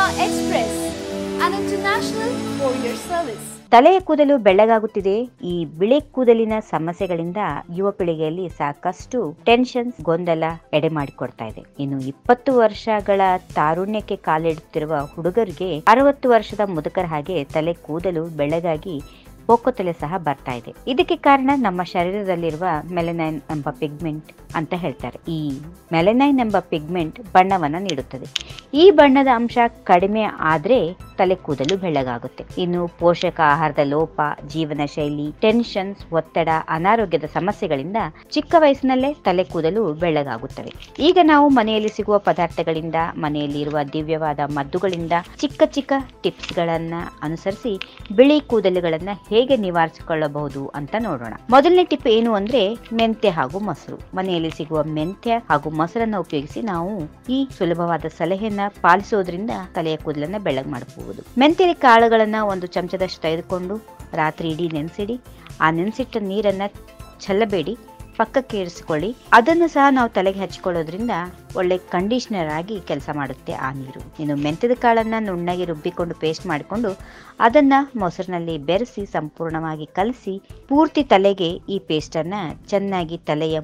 Express, an international courier service. ತಲೆಯ ಕೂದಲು ಬೆಳ್ಳಗಾಗುತ್ತಿದೆ ಈ ಬಿಳಿ ಕೂದಲಿನ ಸಮಸ್ಯೆಗಳಿಂದ ಯುವ ಪೀಳಿಗೆಯಲ್ಲಿ ಸಾಕಷ್ಟು ಟೆನ್ಷನ್ಸ್ ಗೊಂದಲ ಎಡೆ ಮಾಡಿಕೊಡ್ತಾ ಇದೆ ಇನ್ನು ಇಪ್ಪತ್ತು ವರ್ಷಗಳ ತಾರುಣ್ಯಕ್ಕೆ ಕಾಲಿಡುತ್ತಿರುವ ಹುಡುಗರಿಗೆ ಅರವತ್ತು ವರ್ಷದ ಮುದುಕರ ಹಾಗೆ ತಲೆ ಕೂದಲು ಬೆಳ್ಳಗಾಗಿ ತಲೆ ಸಹ ಬರ್ತಾ ಇದೆ ಇದಕ್ಕೆ ಕಾರಣ ನಮ್ಮ ಶರೀರದಲ್ಲಿರುವ ಮೆಲನೈನ್ ಎಂಬ ಪಿಗ್ಮೆಂಟ್ ಅಂತ ಹೇಳ್ತಾರೆ ಈ ಮೆಲನೈನ್ ಎಂಬ ಪಿಗ್ಮೆಂಟ್ ಬಣ್ಣವನ್ನ ನೀಡುತ್ತದೆ ಈ ಬಣ್ಣದ ಅಂಶ ಕಡಿಮೆ ಆದ್ರೆ ತಲೆ ಕೂದಲು ಬೆಳ್ಳಗಾಗುತ್ತೆ ಇನ್ನು ಪೋಷಕ ಆಹಾರದ ಲೋಪ ಜೀವನ ಶೈಲಿ ಟೆನ್ಷನ್ಸ್ ಒತ್ತಡ ಅನಾರೋಗ್ಯದ ಸಮಸ್ಯೆಗಳಿಂದ ಚಿಕ್ಕ ವಯಸ್ಸಿನಲ್ಲೇ ತಲೆ ಕೂದಲು ಬೆಳ್ಳಗಾಗುತ್ತವೆ ಈಗ ನಾವು ಮನೆಯಲ್ಲಿ ಸಿಗುವ ಪದಾರ್ಥಗಳಿಂದ ಮನೆಯಲ್ಲಿ ಇರುವ ದಿವ್ಯವಾದ ಮದ್ದುಗಳಿಂದ ಚಿಕ್ಕ ಚಿಕ್ಕ ಟಿಪ್ಸ್ ಗಳನ್ನ ಅನುಸರಿಸಿ ಬಿಳಿ ಕೂದಲುಗಳನ್ನ ಹೇಗೆ ನಿವಾರಿಸಿಕೊಳ್ಳಬಹುದು ಅಂತ ನೋಡೋಣ ಮೊದಲನೇ ಟಿಪ್ ಏನು ಅಂದ್ರೆ ಮೆಂತ್ಯ ಹಾಗೂ ಮೊಸರು ಮನೆಯಲ್ಲಿ ಸಿಗುವ ಮೆಂತ್ಯ ಹಾಗೂ ಮೊಸರನ್ನ ಉಪಯೋಗಿಸಿ ನಾವು ಈ ಸುಲಭವಾದ ಸಲಹೆಯನ್ನ ಪಾಲಿಸೋದ್ರಿಂದ ತಲೆಯ ಕೂದಲನ್ನ ಬೆಳ್ಳಗ್ ಮಾಡಬಹುದು ಮೆಂತ್ಯ ಕಾಳುಗಳನ್ನ ಒಂದು ಚಮಚದಷ್ಟು ತೆಗೆದುಕೊಂಡು ರಾತ್ರಿ ಇಡೀ ನೆನೆಸಿಡಿ ಆ ನೆನೆಸಿಟ್ಟ ನೀರನ್ನ ಚೆಲ್ಲಬೇಡಿ ಪಕ್ಕಕ್ಕೆ ಇರಿಸಿಕೊಳ್ಳಿ ಅದನ್ನು ಸಹ ನಾವು ತಲೆಗೆ ಹಚ್ಕೊಳ್ಳೋದ್ರಿಂದ ಒಳ್ಳೆ ಕಂಡೀಷನರ್ ಆಗಿ ಕೆಲಸ ಮಾಡುತ್ತೆ ಆ ನೀರು ಇನ್ನು ಮೆಂತ್ಯದ ಕಾಳನ್ನ ನುಣ್ಣಗೆ ರುಬ್ಬಿಕೊಂಡು ಪೇಸ್ಟ್ ಮಾಡಿಕೊಂಡು ಅದನ್ನ ಮೊಸರಿನಲ್ಲಿ ಬೆರೆಸಿ ಸಂಪೂರ್ಣವಾಗಿ ಕಲಸಿ ಪೂರ್ತಿ ತಲೆಗೆ ಈ ಪೇಸ್ಟನ್ನ ಚೆನ್ನಾಗಿ ತಲೆಯ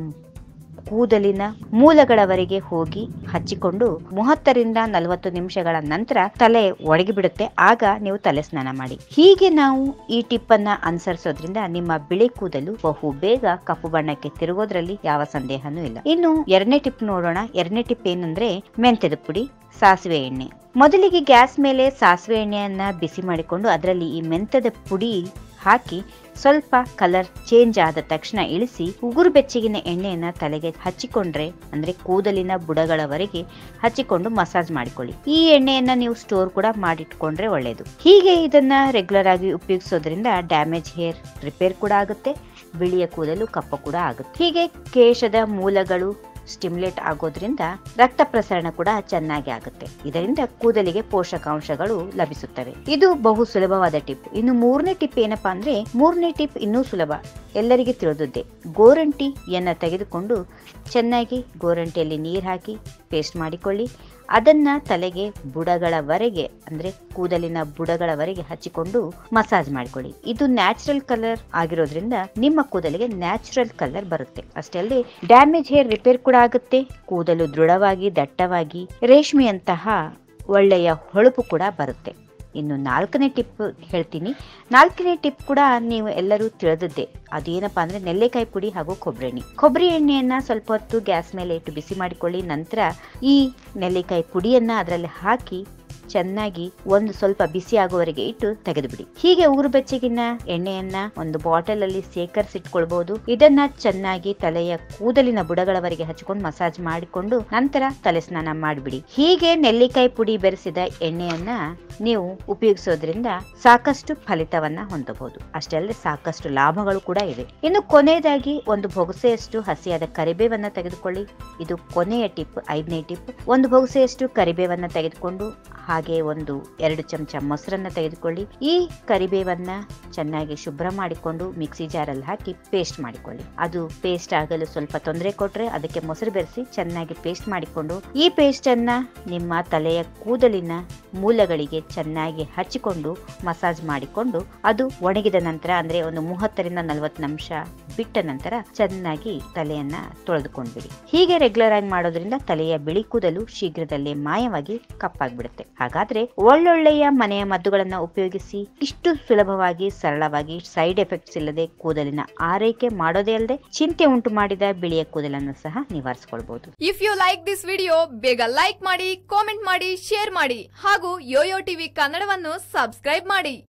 ಕೂದಲಿನ ಮೂಲಗಳವರೆಗೆ ಹೋಗಿ ಹಚ್ಚಿಕೊಂಡು ಮೂವತ್ತರಿಂದ ನಲವತ್ತು ನಿಮಿಷಗಳ ನಂತರ ತಲೆ ಒಣಗಿ ಬಿಡುತ್ತೆ ಆಗ ನೀವು ತಲೆ ಸ್ನಾನ ಮಾಡಿ ಹೀಗೆ ನಾವು ಈ ಟಿಪ್ ಅನ್ನ ಅನುಸರಿಸೋದ್ರಿಂದ ನಿಮ್ಮ ಬಿಳಿ ಕೂದಲು ಬಹು ಬೇಗ ಕಪ್ಪು ಬಣ್ಣಕ್ಕೆ ತಿರುಗೋದ್ರಲ್ಲಿ ಯಾವ ಸಂದೇಹನೂ ಇಲ್ಲ ಇನ್ನು ಎರಡನೇ ಟಿಪ್ ನೋಡೋಣ ಎರಡನೇ ಟಿಪ್ ಏನಂದ್ರೆ ಮೆಂತ್ಯದ ಪುಡಿ ಸಾಸಿವೆ ಎಣ್ಣೆ ಮೊದಲಿಗೆ ಗ್ಯಾಸ್ ಮೇಲೆ ಸಾಸಿವೆ ಎಣ್ಣೆಯನ್ನ ಬಿಸಿ ಮಾಡಿಕೊಂಡು ಅದರಲ್ಲಿ ಈ ಮೆಂತ್ಯದ ಪುಡಿ ಹಾಕಿ ಸ್ವಲ್ಪ ಕಲರ್ ಚೇಂಜ್ ಆದ ತಕ್ಷಣ ಇಳಿಸಿ ಉಗುರು ಬೆಚ್ಚಗಿನ ಎಣ್ಣೆಯನ್ನ ತಲೆಗೆ ಹಚ್ಚಿಕೊಂಡ್ರೆ ಅಂದ್ರೆ ಕೂದಲಿನ ಬುಡಗಳವರೆಗೆ ಹಚ್ಚಿಕೊಂಡು ಮಸಾಜ್ ಮಾಡಿಕೊಳ್ಳಿ ಈ ಎಣ್ಣೆಯನ್ನ ನೀವು ಸ್ಟೋರ್ ಕೂಡ ಮಾಡಿಟ್ಕೊಂಡ್ರೆ ಒಳ್ಳೆಯದು ಹೀಗೆ ಇದನ್ನ ರೆಗ್ಯುಲರ್ ಆಗಿ ಉಪಯೋಗಿಸೋದ್ರಿಂದ ಡ್ಯಾಮೇಜ್ ಹೇರ್ ರಿಪೇರ್ ಕೂಡ ಆಗುತ್ತೆ ಬಿಳಿಯ ಕೂದಲು ಕಪ್ಪ ಕೂಡ ಆಗುತ್ತೆ ಹೀಗೆ ಕೇಶದ ಮೂಲಗಳು ಸ್ಟಿಮ್ಯುಲೇಟ್ ಆಗೋದ್ರಿಂದ ರಕ್ತ ಪ್ರಸರಣ ಕೂಡ ಚೆನ್ನಾಗಿ ಆಗುತ್ತೆ ಇದರಿಂದ ಕೂದಲಿಗೆ ಪೋಷಕಾಂಶಗಳು ಲಭಿಸುತ್ತವೆ ಇದು ಬಹು ಸುಲಭವಾದ ಟಿಪ್ ಇನ್ನು ಮೂರನೇ ಟಿಪ್ ಏನಪ್ಪಾ ಅಂದ್ರೆ ಮೂರನೇ ಟಿಪ್ ಇನ್ನೂ ಸುಲಭ ಎಲ್ಲರಿಗೆ ತಿಳಿದದ್ದೇ ಗೋರಂಟಿಯನ್ನ ತೆಗೆದುಕೊಂಡು ಚೆನ್ನಾಗಿ ಗೋರಂಟಿಯಲ್ಲಿ ನೀರು ಹಾಕಿ ಪೇಸ್ಟ್ ಮಾಡಿಕೊಳ್ಳಿ ಅದನ್ನ ತಲೆಗೆ ಬುಡಗಳವರೆಗೆ ಅಂದ್ರೆ ಕೂದಲಿನ ಬುಡಗಳವರೆಗೆ ಹಚ್ಚಿಕೊಂಡು ಮಸಾಜ್ ಮಾಡಿಕೊಳ್ಳಿ ಇದು ನ್ಯಾಚುರಲ್ ಕಲರ್ ಆಗಿರೋದ್ರಿಂದ ನಿಮ್ಮ ಕೂದಲಿಗೆ ನ್ಯಾಚುರಲ್ ಕಲರ್ ಬರುತ್ತೆ ಅಷ್ಟೇ ಅಲ್ಲದೆ ಡ್ಯಾಮೇಜ್ ಹೇರ್ ರಿಪೇರ್ ಕೂಡ ಆಗುತ್ತೆ ಕೂದಲು ದೃಢವಾಗಿ ದಟ್ಟವಾಗಿ ರೇಷ್ಮೆಯಂತಹ ಒಳ್ಳೆಯ ಹೊಳಪು ಕೂಡ ಬರುತ್ತೆ ಇನ್ನು ನಾಲ್ಕನೇ ಟಿಪ್ ಹೇಳ್ತೀನಿ ನಾಲ್ಕನೇ ಟಿಪ್ ಕೂಡ ನೀವು ಎಲ್ಲರೂ ತಿಳಿದದ್ದೇ ಅದೇನಪ್ಪಾ ಅಂದ್ರೆ ನೆಲ್ಲೆಕಾಯಿ ಪುಡಿ ಹಾಗೂ ಕೊಬ್ಬರಿ ಎಣ್ಣೆ ಕೊಬ್ಬರಿ ಎಣ್ಣೆಯನ್ನ ಸ್ವಲ್ಪ ಹೊತ್ತು ಗ್ಯಾಸ್ ಮೇಲೆ ಇಟ್ಟು ಬಿಸಿ ಮಾಡಿಕೊಳ್ಳಿ ನಂತರ ಈ ನೆಲ್ಲಿಕಾಯಿ ಪುಡಿಯನ್ನ ಅದರಲ್ಲಿ ಹಾಕಿ ಚೆನ್ನಾಗಿ ಒಂದು ಸ್ವಲ್ಪ ಬಿಸಿ ಆಗುವವರೆಗೆ ಇಟ್ಟು ತೆಗೆದುಬಿಡಿ ಹೀಗೆ ಉಗುರು ಬೆಚ್ಚಗಿನ ಎಣ್ಣೆಯನ್ನ ಒಂದು ಬಾಟಲ್ ಅಲ್ಲಿ ಸೇಕರಿಸಿಟ್ಕೊಳ್ಬಹುದು ಇದನ್ನ ಚೆನ್ನಾಗಿ ತಲೆಯ ಕೂದಲಿನ ಬುಡಗಳವರೆಗೆ ಹಚ್ಕೊಂಡು ಮಸಾಜ್ ಮಾಡಿಕೊಂಡು ನಂತರ ತಲೆ ಸ್ನಾನ ಮಾಡಿಬಿಡಿ ಹೀಗೆ ನೆಲ್ಲಿಕಾಯಿ ಪುಡಿ ಬೆರೆಸಿದ ಎಣ್ಣೆಯನ್ನ ನೀವು ಉಪಯೋಗಿಸೋದ್ರಿಂದ ಸಾಕಷ್ಟು ಫಲಿತವನ್ನ ಹೊಂದಬಹುದು ಅಷ್ಟೇ ಅಲ್ಲದೆ ಸಾಕಷ್ಟು ಲಾಭಗಳು ಕೂಡ ಇವೆ ಇನ್ನು ಕೊನೆಯದಾಗಿ ಒಂದು ಬೊಗಸೆಯಷ್ಟು ಹಸಿಯಾದ ಕರಿಬೇವನ್ನ ತೆಗೆದುಕೊಳ್ಳಿ ಇದು ಕೊನೆಯ ಟಿಪ್ ಐದನೇ ಟಿಪ್ ಒಂದು ಬೊಗಸೆಯಷ್ಟು ಕರಿಬೇವನ್ನ ತೆಗೆದುಕೊಂಡು ಹಾಗೆ ಒಂದು ಎರಡು ಚಮಚ ಮೊಸರನ್ನ ತೆಗೆದುಕೊಳ್ಳಿ ಈ ಕರಿಬೇವನ್ನ ಚೆನ್ನಾಗಿ ಶುಭ್ರ ಮಾಡಿಕೊಂಡು ಮಿಕ್ಸಿ ಜಾರಲ್ಲಿ ಹಾಕಿ ಪೇಸ್ಟ್ ಮಾಡಿಕೊಳ್ಳಿ ಅದು ಪೇಸ್ಟ್ ಆಗಲು ಸ್ವಲ್ಪ ತೊಂದರೆ ಕೊಟ್ರೆ ಅದಕ್ಕೆ ಮೊಸರು ಬೆರೆಸಿ ಚೆನ್ನಾಗಿ ಪೇಸ್ಟ್ ಮಾಡಿಕೊಂಡು ಈ ಪೇಸ್ಟ್ ಅನ್ನ ನಿಮ್ಮ ತಲೆಯ ಕೂದಲಿನ ಮೂಲಗಳಿಗೆ ಚೆನ್ನಾಗಿ ಹಚ್ಚಿಕೊಂಡು ಮಸಾಜ್ ಮಾಡಿಕೊಂಡು ಅದು ಒಣಗಿದ ನಂತರ ಅಂದ್ರೆ ಒಂದು ಮೂವತ್ತರಿಂದ ನಲವತ್ತು ನಿಮಿಷ ಬಿಟ್ಟ ನಂತರ ಚೆನ್ನಾಗಿ ತಲೆಯನ್ನ ತೊಳೆದುಕೊಂಡ್ಬಿಡಿ ಹೀಗೆ ರೆಗ್ಯುಲರ್ ಆಗಿ ಮಾಡೋದ್ರಿಂದ ತಲೆಯ ಬಿಳಿ ಕೂದಲು ಶೀಘ್ರದಲ್ಲೇ ಮಾಯವಾಗಿ ಕಪ್ಪಾಗ್ಬಿಡುತ್ತೆ ಹಾಗಾದ್ರೆ ಒಳ್ಳೊಳ್ಳೆಯ ಮನೆಯ ಮದ್ದುಗಳನ್ನ ಉಪಯೋಗಿಸಿ ಇಷ್ಟು ಸುಲಭವಾಗಿ ಸರಳವಾಗಿ ಸೈಡ್ ಎಫೆಕ್ಟ್ಸ್ ಇಲ್ಲದೆ ಕೂದಲಿನ ಆರೈಕೆ ಮಾಡೋದೇ ಅಲ್ಲದೆ ಚಿಂತೆ ಉಂಟು ಮಾಡಿದ ಬಿಳಿಯ ಕೂದಲನ್ನು ಸಹ ನಿವಾರಿಸಿಕೊಳ್ಬಹುದು if you like this video ಬೇಗ ಲೈಕ್ ಮಾಡಿ ಕಾಮೆಂಟ್ ಮಾಡಿ ಶೇರ್ ಮಾಡಿ ಹಾಗೂ ಯೋಯೋ ಟಿವಿ ಕನ್ನಡವನ್ನು ಸಬ್ಸ್ಕ್ರೈಬ್ ಮಾಡಿ